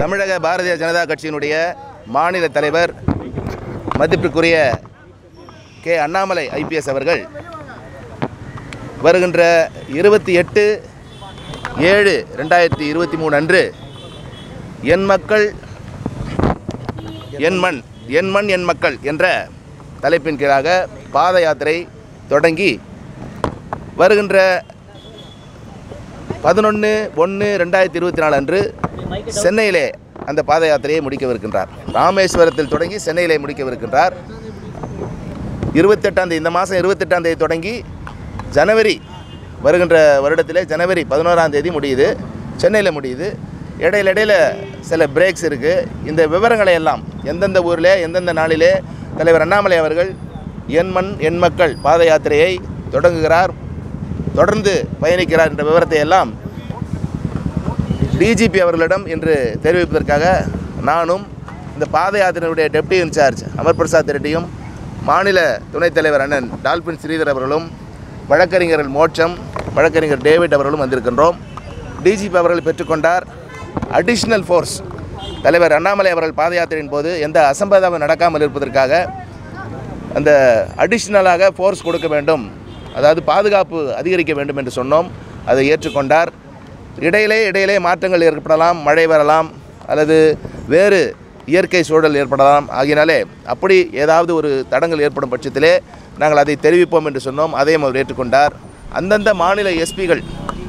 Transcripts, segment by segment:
தமிழக பாரதிய ஜனதா கட்சியினுடைய மாநில தலைவர் மதிப்பிற்குரிய கே அண்ணாமலை ஐபிஎஸ் அவர்கள் வருகின்ற இருபத்தி எட்டு ஏழு ரெண்டாயிரத்தி இருபத்தி மூணு அன்று என் மக்கள் என் மண் என் மண் என் மக்கள் என்ற தலைப்பின் கீழாக பாத யாத்திரை தொடங்கி வருகின்ற பதினொன்று ஒன்று ரெண்டாயிரத்தி இருபத்தி நாலு அன்று சென்னையிலே அந்த பாத யாத்திரையை முடிக்கவிருக்கின்றார் ராமேஸ்வரத்தில் தொடங்கி சென்னையிலே முடிக்கவிருக்கின்றார் இருபத்தெட்டாம் தேதி இந்த மாதம் இருபத்தெட்டாம் தேதி தொடங்கி ஜனவரி வருகின்ற வருடத்திலே ஜனவரி பதினோராம் தேதி முடியுது சென்னையில் முடியுது இடையில இடையில சில பிரேக்ஸ் இருக்குது இந்த விவரங்களை எல்லாம் எந்தெந்த ஊரில் எந்தெந்த நாளிலே தலைவர் அண்ணாமலை அவர்கள் என் மண் என் மக்கள் பாத யாத்திரையை தொடங்குகிறார் தொடர்ந்து பயணிக்கிறார் என்ற விவரத்தை எல்லாம் டிஜிபி அவர்களிடம் இன்று தெரிவிப்பதற்காக நானும் இந்த பாத யாத்திரையுடைய டெப்டி இன்சார்ஜ் அமர் பிரசாத் ரெட்டியும் மாநில துணைத் தலைவர் அண்ணன் டால்பின் ஸ்ரீதர் அவர்களும் வழக்கறிஞர்கள் மோட்சம் வழக்கறிஞர் டேவிட் அவர்களும் வந்திருக்கின்றோம் டிஜிபி அவர்கள் பெற்றுக்கொண்டார் அடிஷ்னல் ஃபோர்ஸ் தலைவர் அண்ணாமலை அவர்கள் பாத யாத்திரையின் போது எந்த அசம்பாதமும் நடக்காமல் இருப்பதற்காக அந்த அடிஷ்னலாக ஃபோர்ஸ் கொடுக்க வேண்டும் அதாவது பாதுகாப்பு அதிகரிக்க வேண்டும் என்று சொன்னோம் அதை ஏற்றுக்கொண்டார் இடையிலே இடையிலே மாற்றங்கள் ஏற்படலாம் மழை வரலாம் அல்லது வேறு இயற்கை சூழல் ஏற்படலாம் ஆகினாலே அப்படி ஏதாவது ஒரு தடங்கள் ஏற்படும் பட்சத்திலே நாங்கள் அதை தெரிவிப்போம் என்று சொன்னோம் அதையும் அவர் ஏற்றுக்கொண்டார் அந்தந்த மாநில எஸ்பிகள்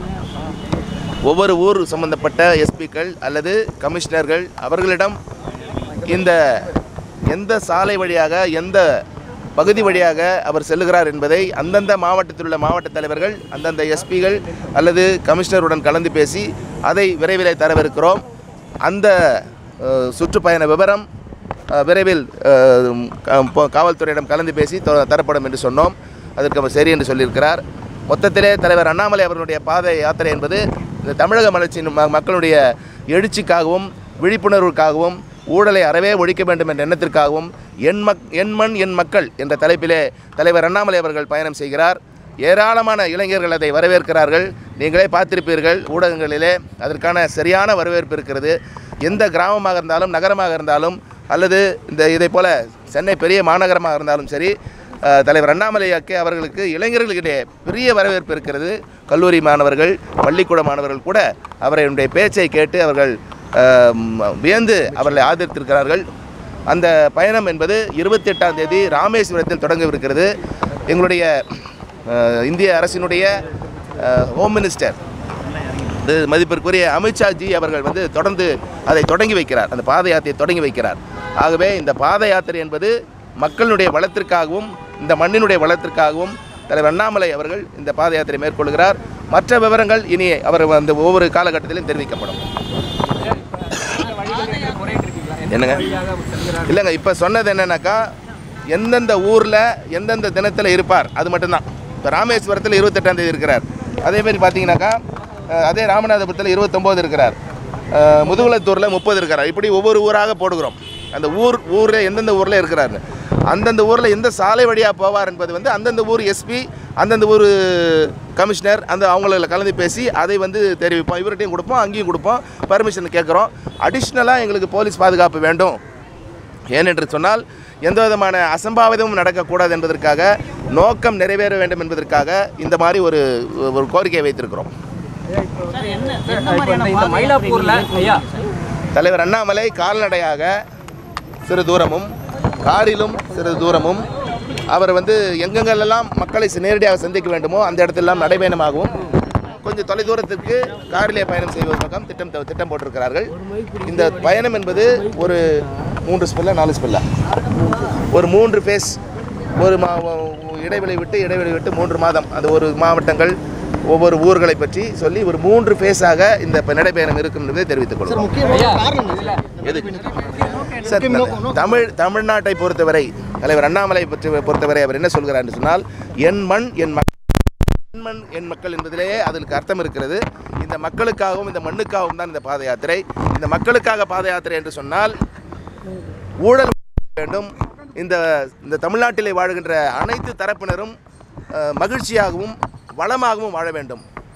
ஒவ்வொரு ஊர் சம்பந்தப்பட்ட எஸ்பிக்கள் அல்லது கமிஷனர்கள் அவர்களிடம் இந்த எந்த சாலை வழியாக எந்த பகுதி வழியாக அவர் செல்லுகிறார் என்பதை அந்தந்த மாவட்டத்தில் உள்ள மாவட்ட தலைவர்கள் அந்தந்த எஸ்பிகள் அல்லது கமிஷனருடன் கலந்து பேசி அதை விரைவில் தரவிருக்கிறோம் அந்த அஹ், சுற்றுப்பயண விவரம் அஹ், விரைவில் அஹ், க- போ- காவல்துறையிடம் கலந்து பேசி தொ- தரப்படும் என்று சொன்னோம் அதற்கு அவர் சரி என்று சொல்லியிருக்கிறார் மொத்தத்திலே தலைவர் அண்ணாமலை அவர்களுடைய பாத யாத்திரை என்பது இந்த தமிழக மலர்ச்சியின் ம- மக்களுடைய எழுச்சிக்காகவும் விழிப்புணர்வுக்காகவும் ஊழலை அறவே ஒழிக்க வேண்டும் என்ற எண்ணத்திற்காகவும் என் மக் என் மண் என் மக்கள் என்ற தலைப்பிலே தலைவர் அண்ணாமலை அவர்கள் பயணம் செய்கிறார் ஏராளமான இளைஞர்கள் அதை வரவேற்கிறார்கள் நீங்களே பார்த்திருப்பீர்கள் ஊடகங்களிலே அதற்கான சரியான வரவேற்பு இருக்கிறது எந்த கிராமமாக இருந்தாலும் நகரமாக இருந்தாலும் அல்லது இந்த இதை போல சென்னை பெரிய மாநகரமாக இருந்தாலும் சரி அஹ், தலைவர் அண்ணாமலை அக்கே அவர்களுக்கு இளைஞர்களிடையே பெரிய வரவேற்பு இருக்கிறது கல்லூரி மாணவர்கள் பள்ளிக்கூட மாணவர்கள் கூட அவருடைய பேச்சை கேட்டு அவர்கள் அஹ், ம், வியந்து அவர்களை ஆதரித்திருக்கிறார்கள் அந்த பயணம் என்பது இருபத்தி எட்டாம் தேதி ராமேஸ்வரத்தில் தொடங்கவிருக்கிறது எங்களுடைய அஹ், இந்திய அரசினுடைய அஹ், ஹோம் மினிஸ்டர் இது மதிப்பிற்குரிய அமித்ஷா ஜி அவர்கள் வந்து தொடர்ந்து அதை தொடங்கி வைக்கிறார் அந்த பாத யாத்திரையை தொடங்கி வைக்கிறார் ஆகவே இந்த பாத யாத்திரை என்பது மக்களுடைய வளத்திற்காகவும் இந்த மண்ணினுடைய வளத்திற்காகவும் தலைவர் அண்ணாமலை அவர்கள் இந்த பாத யாத்திரை மேற்கொள்கிறார் மற்ற விவரங்கள் இனி அவர் அந்த ஒவ்வொரு காலகட்டத்திலும் தெரிவிக்கப்படும் என்னங்க இல்லைங்க இப்போ சொன்னது என்னன்னாக்கா எந்தெந்த ஊரில் எந்தெந்த தினத்தில் இருப்பார் அது மட்டும்தான் இப்போ ராமேஸ்வரத்தில் இருபத்தெட்டாம் தேதி இருக்கிறார் அதே மாதிரி பார்த்தீங்கன்னாக்கா அஹ், அதே ராமநாதபுரத்தில் இருபத்தொம்போது இருக்கிறார் அஹ், முதுகுளத்தூரில் முப்பது இருக்கிறார் இப்படி ஒவ்வொரு ஊராக போடுகிறோம் அந்த ஊர் ஊரில் எந்தெந்த ஊரில் இருக்கிறாரு அந்தந்த ஊரில் எந்த சாலை வழியாக போவார் என்பது வந்து அந்தந்த ஊர் எஸ்பி அந்தந்த ஊர் கமிஷனர் அந்த அவங்கள கலந்து பேசி அதை வந்து தெரிவிப்போம் இவர்கிட்டையும் கொடுப்போம் அங்கேயும் கொடுப்போம் பர்மிஷன் கேட்குறோம் அடிஷ்னலாக எங்களுக்கு போலீஸ் பாதுகாப்பு வேண்டும் ஏனென்று சொன்னால் எந்த விதமான அசம்பாவிதமும் நடக்கக்கூடாது என்பதற்காக நோக்கம் நிறைவேற வேண்டும் என்பதற்காக இந்த மாதிரி ஒரு ஒரு கோரிக்கையை வைத்திருக்கிறோம் இப்போ இந்த இந்த மயிலாப்பூர்ல ஐயா தலைவர் அண்ணாமலை கால்நடையாக சிறு தூரமும் காரிலும் சிறு தூரமும் அவர் வந்து எங்கெங்கெல்லாம் மக்களை நேரடியாக சந்திக்க வேண்டுமோ அந்த இடத்தெல்லாம் நடைபயணமாகவும் கொஞ்சம் தொலைதூரத்திற்கு காரிலே பயணம் செய்வதற்காக திட்டம் திட்டம் போட்டிருக்கிறார்கள் இந்த பயணம் என்பது ஒரு மூன்று ஸ்பெல்லா நாலு ஸ்பெல்லா ஒரு மூன்று ஃபேஸ் ஒரு மா இடைவெளி விட்டு இடைவெளி விட்டு மூன்று மாதம் அது ஒரு மாவட்டங்கள் ஒவ்வொரு ஊர்களை பற்றி சொல்லி ஒரு மூன்று ஃபேஸாக இந்த ப- நடைபயணம் இருக்கும் என்பதை தெரிவித்துக் கொள்கிறோம் ஐயா இதுல எது சார் த- தமிழ் தமிழ்நாட்டை பொறுத்தவரை தலைவர் அண்ணாமலை பற்றி பொறுத்தவரை அவர் என்ன சொல்கிறார் என்று சொன்னால் என் மண் என் மக்கள் என் மண் என் மக்கள் என்பதிலேயே அதற்கு அர்த்தம் இருக்கிறது இந்த மக்களுக்காகவும் இந்த மண்ணுக்காகவும் தான் இந்த பாத யாத்திரை இந்த மக்களுக்காக பாத யாத்திரை என்று சொன்னால் ஊழல் வேண்டும் இந்த இந்த தமிழ்நாட்டிலே வாழ்கின்ற அனைத்து தரப்பினரும் அஹ், மகிழ்ச்சியாகவும் வளமாகவும் வாழ வேண்டும்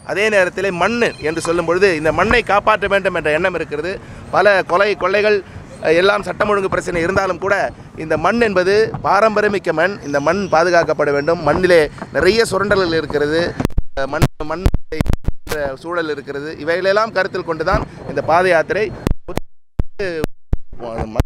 அதே நேரத்தில் மண் என்று சொல்லும் பொழுது இந்த மண்ணை காப்பாற்ற வேண்டும் என்ற எண்ணம் இருக்கிறது பல கொலை கொள்ளைகள் அஹ், எல்லாம் சட்டம் ஒழுங்கு பிரச்சனை இருந்தாலும் கூட இந்த மண் என்பது பாரம்பரியமிக்க மண் இந்த மண் பாதுகாக்கப்பட வேண்டும் மண்ணிலே நிறைய சுரண்டல்கள் இருக்கிறது அஹ், மண் மண் என்ற சூழல் இருக்கிறது இவைகளெல்லாம் கருத்தில் கொண்டுதான் இந்த பாத யாத்திரை ம-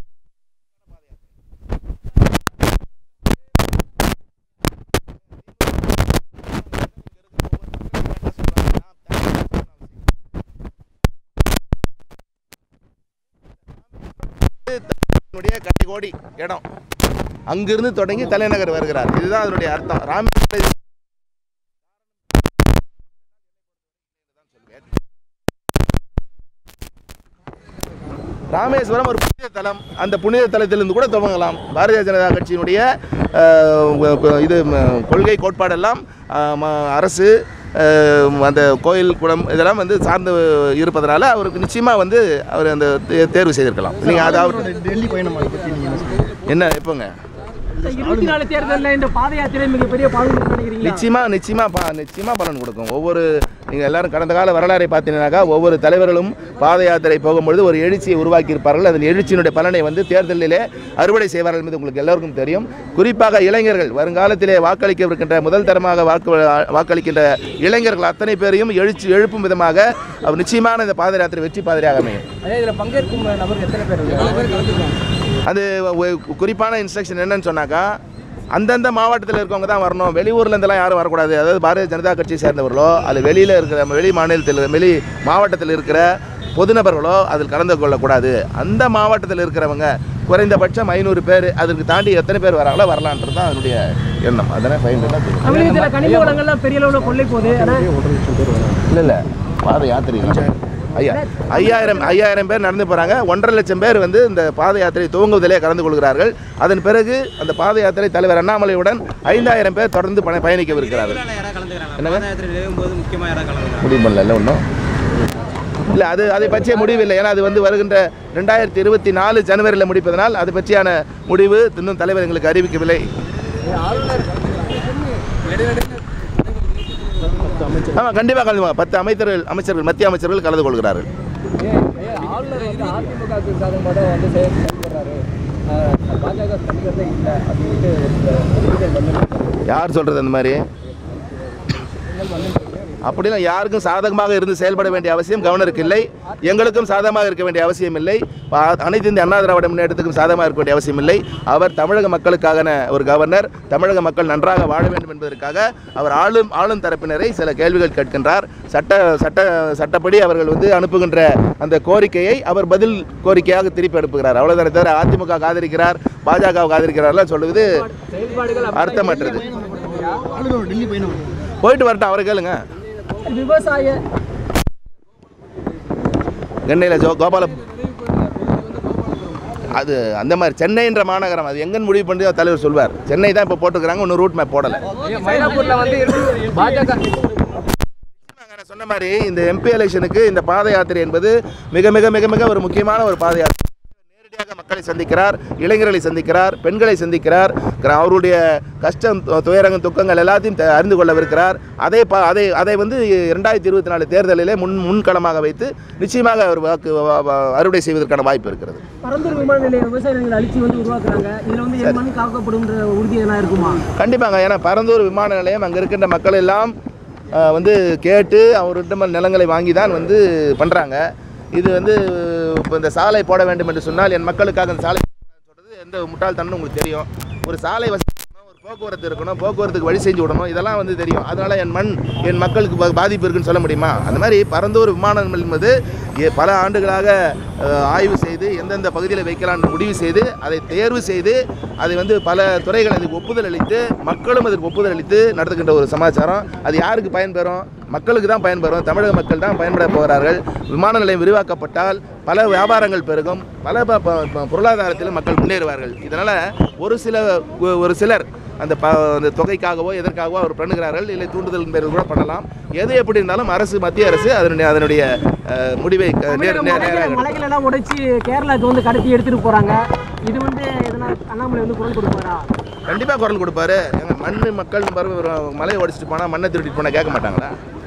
அதனுடைய கடைகோடி இடம் அங்கிருந்து தொடங்கி தலைநகர் வருகிறார் இதுதான் அதனுடைய அர்த்தம் ராமேஸ்வரம் ராமேஸ்வரம் ஒரு புனித தலம் அந்த புனித தலத்திலிருந்து கூட துவங்கலாம் பாரதிய ஜனதா கட்சியினுடைய அஹ், இது ம, கொள்கை கோட்பாடெல்லாம் அஹ், ம- அரசு அஹ், அந்த கோயில் குளம் இதெல்லாம் வந்து சார்ந்து இருப்பதனால அவருக்கு நிச்சயமாக வந்து அவர் அந்த தே- தேர்வு செய்திருக்கலாம் நீங்கள் அதாவது டெல்லி பயணம் அதை பற்றி நீங்கள் என்ன சொல்றீங்க என்ன எப்போங்க இருபத்தி நாலு தேர்தலில் இந்த பாத யாத்திரை மிகப்பெரிய பலன் நினைக்கிறீங்களா நிச்சயமா நிச்சயமா பா நிச்சயமா பலன் கொடுக்கும் ஒவ்வொரு நீங்கள் எல்லாரும் கடந்த கால வரலாறை பார்த்தீங்கன்னாக்கா ஒவ்வொரு தலைவர்களும் பாத யாத்திரை போகும்பொழுது ஒரு எழுச்சியை உருவாக்கி இருப்பார்கள் அதன் எழுச்சியினுடைய பலனை வந்து தேர்தலிலே அறுவடை செய்வார்கள் என்பது உங்களுக்கு எல்லோருக்கும் தெரியும் குறிப்பாக இளைஞர்கள் வருங்காலத்திலே வாக்களிக்கவிருக்கின்ற முதல் தரமாக வாக்கு வாக்களிக்கின்ற இளைஞர்கள் அத்தனை பேரையும் எழுச்சி எழுப்பும் விதமாக அவர் நிச்சயமான இந்த பாத யாத்திரை வெற்றி பாதையாக அமையும் அதே இதில் பங்கேற்கும் நபர்கள் எத்தனை பேர் அது ஒ- குறிப்பான இன்ஸ்ட்ரக்ஷன் என்னன்னு சொன்னாக்கா அந்தந்த மாவட்டத்தில் இருக்கவங்க தான் வரணும் வெளியூர்ல இருந்தெல்லாம் யாரும் வரக்கூடாது அதாவது பாரதிய ஜனதா கட்சியை சேர்ந்தவர்களோ அது வெளியில் இருக்கிற வெளி மாநிலத்தில் வெளி மாவட்டத்தில் இருக்கிற பொதுநபர்களோ அதில் கலந்து கொள்ளக்கூடாது அந்த மாவட்டத்தில் இருக்கிறவங்க குறைந்தபட்சம் ஐநூறு பேர் அதற்கு தாண்டி எத்தனை பேர் வராங்களோ வரலான்றது தான் அதனுடைய எண்ணம் அதனை ஃபைன் தமிழகத்தில் கனிம வளங்கள்லாம் பெரிய அளவில் கொள்ளை போகுது ஆனால் இல்லை இல்லை பாத யாத்திரை ஐயா ஐயாயிரம் ஐயாயிரம் பேர் நடந்து போகிறாங்க ஒன்றரை லட்சம் பேர் வந்து இந்த பாத யாத்திரை துவங்குவதிலே கலந்து கொள்கிறார்கள் அதன் பிறகு அந்த பாத யாத்திரை தலைவர் அண்ணாமலையுடன் ஐந்தாயிரம் பேர் தொடர்ந்து பண பயணிக்கவிருக்கிறார்கள் என்னங்க முடிவு பண்ணல ஒன்றும் இல்லை அது அதை பற்றிய முடிவு இல்லை ஏன்னா அது வந்து வருகின்ற ரெண்டாயிரத்தி இருபத்தி நாலு ஜனவரியில் முடிப்பதனால் அது பற்றியான முடிவு இன்னும் தலைவர் எங்களுக்கு அறிவிக்கவில்லை ஆமாம் கண்டிப்பாக கலந்து பத்து அமைச்சர்கள் அமைச்சர்கள் மத்திய அமைச்சர்கள் கலந்து கொள்கிறார்கள் ஆளுநர் வந்து அதிமுகவுக்கு சாதகமாக தான் வந்து செயல்படுறாரு பாஜக கண்டிக்கிறதே இல்லை அப்படின்ட்டு யார் சொல்கிறது அந்த மாதிரி அப்படிலாம் யாருக்கும் சாதகமாக இருந்து செயல்பட வேண்டிய அவசியம் கவர்னருக்கு இல்லை எங்களுக்கும் சாதகமாக இருக்க வேண்டிய அவசியம் இல்லை பா- அனைத்து இந்திய அண்ணா திராவிட முன்னேற்றத்துக்கும் சாதகமாக இருக்க வேண்டிய அவசியம் இல்லை அவர் தமிழக மக்களுக்கான ஒரு கவர்னர் தமிழக மக்கள் நன்றாக வாழ வேண்டும் என்பதற்காக அவர் ஆளும் ஆளும் தரப்பினரை சில கேள்விகள் கேட்கின்றார் சட்ட சட்ட சட்டப்படி அவர்கள் வந்து அனுப்புகின்ற அந்த கோரிக்கையை அவர் பதில் கோரிக்கையாக திருப்பி அனுப்புகிறார் அவ்வளோதானே தவிர அதிமுக ஆதரிக்கிறார் பாஜகவுக்கு ஆதரிக்கிறார்லாம் சொல்லுவது செயல்பாடுகள் அர்த்தமற்றது ஆளுநர் டெல்லி பயணம் போயிட்டு வரட்டும் அவரை கேளுங்க விவசாய கண்ணையில் ஜோ கோபால அது அந்த மாதிரி சென்னைன்ற மாநகரம் அது எங்கன்னு முடிவு பண்ணி தலைவர் சொல்வார் சென்னை தான் இப்போ போட்டுக்கிறாங்க இன்னும் ரூட் மேப் போடலை மயிலாப்பூர்ல வந்து பாஜக நான் சொன்ன மாதிரி இந்த எம்பி எலெக்ஷனுக்கு இந்த பாத யாத்திரை என்பது மிக மிக மிக மிக ஒரு முக்கியமான ஒரு பாத யாத்திரை நேரடியாக மக்களை சந்திக்கிறார் இளைஞர்களை சந்திக்கிறார் பெண்களை சந்திக்கிறார் கிர- அவருடைய கஷ்டம் து- துயரங்கள் துக்கங்கள் எல்லாத்தையும் த- அறிந்து கொள்ளவிருக்கிறார் அதை பா அதை அதை வந்து ரெண்டாயிரத்தி இருபத்தி நாலு தேர்தலிலே முன் முன்களமாக வைத்து நிச்சயமாக அவர் வாக்கு வ- வ- அறுவடை செய்வதற்கான வாய்ப்பு இருக்கிறது பரந்தூர் விமான நிலைய விவசாய நிலங்களை அழிச்சு வந்து உருவாக்குறாங்க இதுல வந்து என் மண் காக்கப்படும்ன்ற உறுதி எதனா இருக்குமா கண்டிப்பாங்க ஏன்னா பரந்தூர் விமான நிலையம் அங்கே இருக்கின்ற மக்கள் எல்லாம் அஹ், வந்து கேட்டு அவர்கிட்ட நிலங்களை வாங்கி தான் வந்து பண்ணுறாங்க இது வந்து இப்போ இந்த சாலை போட வேண்டும் என்று சொன்னால் என் மக்களுக்காக அந்த சாலை போடணும்னு சொல்றது எந்த முட்டாள்தனம்னு உங்களுக்கு தெரியும் ஒரு சாலை வசதி இருக்கணும், ஒரு போக்குவரத்து இருக்கணும் போக்குவரத்துக்கு வழி செஞ்சு விடணும் இதெல்லாம் வந்து தெரியும் அதனால என் மண் என் மக்களுக்கு பா- பாதிப்பு இருக்குன்னு சொல்ல முடியுமா அந்த மாதிரி பரந்தூர் விமானம் என்பது எ- பல ஆண்டுகளாக அஹ், ஆய்வு செய்து எந்தெந்த பகுதியில் வைக்கலாம்னு முடிவு செய்து அதை தேர்வு செய்து அதை வந்து பல துறைகள் அதுக்கு ஒப்புதல் அளித்து மக்களும் அதற்கு ஒப்புதல் அளித்து நடத்துகின்ற ஒரு சமாச்சாரம் அது யாருக்கு பயன்பெறும் மக்களுக்கு தான் பயன்பெறும் தமிழக மக்கள் தான் பயன்பட போகிறார்கள் விமான நிலையம் விரிவாக்கப்பட்டால் பல வியாபாரங்கள் பெருகும் பல ப- ப- ப- பொருளாதாரத்திலும் மக்கள் முன்னேறுவார்கள் இதனால் ஒரு சில ஒ- ஒரு சிலர் அந்த ப அந்த தொகைக்காகவோ எதற்காகவோ அவர் பண்ணுகிறார்கள் இல்லை தூண்டுதல் பேரில் கூட பண்ணலாம் எது எப்படி இருந்தாலும் அரசு மத்திய அரசு அதனுடைய அதனுடைய அஹ், முடிவை அஹ், நேர் நேர் நேராக மலைகள் எடுக்கும். மலைகள் எல்லாம் உடைச்சு கேரளாவுக்கு வந்து கடத்தி எடுத்துட்டு போறாங்க இது வந்து எதனா அண்ணாமலை வந்து குரல் கொடுப்பாரா கண்டிப்பாக குரல் கொடுப்பாரு எங்க மண் மக்கள் பாரு ஒரு மலையை உடைச்சிட்டு போனால் மண்ணை திருடிட்டு போனால் கேட்க மாட்டாங்களா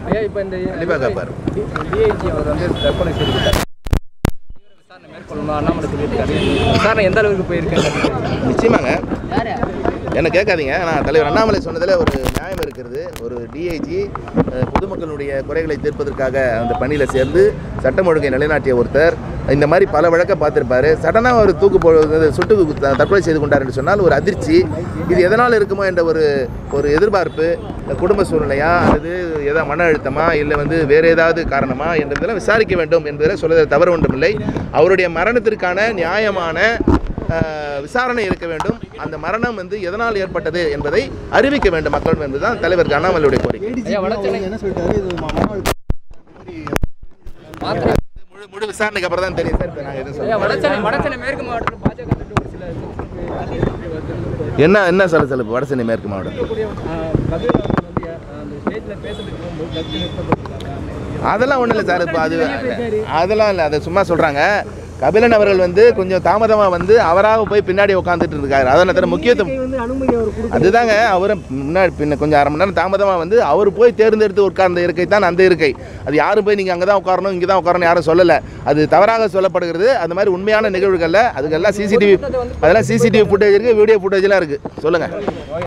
ஐயா இப்போ இந்த கண்டிப்பாக கேட்பார் டிஐஜி அவர் வந்து தற்கொலை செய்துவிட்டார் விசாரணை மேற்கொள்ளணும் அண்ணாமலை சொல்லியிருக்காரு விசாரணை எந்த அளவுக்கு போயிருக்கு நிச்சயமாங்க என்ன கேட்காதீங்க நான் தலைவர் அண்ணாமலை சொன்னதில் ஒரு நியாயம் இருக்கிறது ஒரு டிஐஜி பொதுமக்களுடைய குறைகளை தீர்ப்பதற்காக அந்த பணியில் சேர்ந்து சட்டம் ஒழுங்கை நிலைநாட்டிய ஒருத்தர் இந்த மாதிரி பல வழக்கை பார்த்துருப்பாரு சடனாக ஒரு தூக்கு போ சுட்டு த- தற்கொலை செய்து கொண்டார் என்று சொன்னால் ஒரு அதிர்ச்சி இது எதனால் இருக்குமோ என்ற ஒரு ஒரு எதிர்பார்ப்பு குடும்ப சூழ்நிலையா அல்லது ஏதாவது மன அழுத்தமா இல்லை வந்து வேறு ஏதாவது காரணமா என்றதெல்லாம் விசாரிக்க வேண்டும் என்பதில் சொல்வதில் தவறு ஒன்றுமில்லை அவருடைய மரணத்திற்கான நியாயமான அஹ், விசாரணை இருக்க வேண்டும் அந்த மரணம் வந்து எதனால் ஏற்பட்டது என்பதை அறிவிக்க வேண்டும் மக்கள் என்பதுதான் தலைவர் அண்ணாமலையுடைய கோரிக்கை ஐயா வடச்சென்னை என்ன சொல்லிட்டாரு இது ம- மன அழுத்தம் மாத்திரை முழு முழு விசாரணைக்கு அப்புறம் தான் தெரியும் சார் இப்போ நாங்கள் எதுவும் ஐயா சொல்ல வடச்சென்னை வடச்சென்னை மேற்கு மாவட்டத்தில் பாஜக தரப்பு ஒரு சில கூடிய என்ன என்ன சலசலப்பு வடசென்னை மேற்கு மாவட்டம் கபில் அவர்கள் வந்து அந்த ஸ்டேஜில் பேசுறதுக்கு போகும்போது கட்சி நிறுத்தப்பட்டிருக்காங்க அதெல்லாம் ஒன்றும் இல்லை சார் இப்போ அது அதெல்லாம் இல்லை அதை சும்மா சொல்கிறாங்க கபிலன் அவர்கள் வந்து கொஞ்சம் தாமதமாக வந்து அவராக போய் பின்னாடி உட்காந்துட்டு இருக்காரு அதனால் தர முக்கியத்துவம் வந்து அனுமதி அவர் கொடுக்க அதுதாங்க அவர் முன்னாடி பின்ன கொஞ்சம் அரை மணி நேரம் தாமதமாக வந்து அவர் போய் தேர்ந்தெடுத்து உட்கார்ந்த இருக்கை தான் அந்த இருக்கை அது யாரும் போய் நீங்கள் அங்கே தான் உட்காரணும் இங்கே தான் உட்காரணும் யாரும் சொல்லலை அது தவறாக சொல்லப்படுகிறது அந்த மாதிரி உண்மையான நிகழ்வுகளில் அதுக்கெல்லாம் சிசிடிவி அதெல்லாம் சிசிடிவி ஃபுட்டேஜ் இருக்குது வீடியோ ஃபுட்டேஜ்லாம் இருக்குது சொல்லுங்கள்